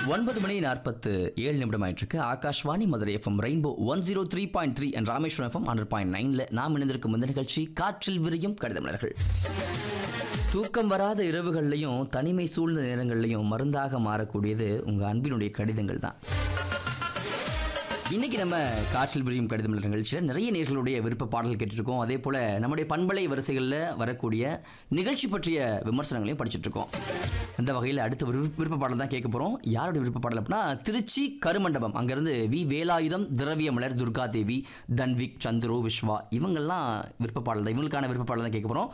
ஒன்பது மணி நாற்பத்து ஏழு நிமிடம் ஆயிட்டிருக்கு Akashvani Madurai FM rainbow one zero three point three and Rameswaram FM hundred point நைனில் நாம் இணைந்திருக்கும் இந்த நிகழ்ச்சி காற்றில் விரியும் கடிதமலர்கள் தூக்கம் வராத இரவுகள்லையும் தனிமை சூழ்ந்த நேரங்கள்லையும் மருந்தாக மாறக்கூடியது உங்கள் அன்பினுடைய கடிதங்கள் தான் இன்னைக்கு நம்ம காற்றில் விரியும் கடிதம் நிகழ்ச்சியில் நிறைய நேர்களுடைய விருப்ப பாடல்கள் கேட்டுருக்கோம் அதே போல் நம்முடைய பண்பலை வரிசைகளில் வரக்கூடிய நிகழ்ச்சி பற்றிய விமர்சனங்களையும் படிச்சுட்டு இருக்கோம் அந்த வகையில் அடுத்த ஒரு விருப்ப- விருப்ப பாடல் தான் கேட்க போகிறோம் யாருடைய விருப்ப பாடல் அப்படின்னா திருச்சி கருமண்டபம் அங்கேருந்து வி வேலாயுதம் திரவியமலர் துர்கா தேவி தன்விக் சந்துரு விஸ்வா இவங்கெல்லாம் விருப்ப பாடல் தான் இவங்களுக்கான விருப்ப பாடல் தான் கேட்க போகிறோம்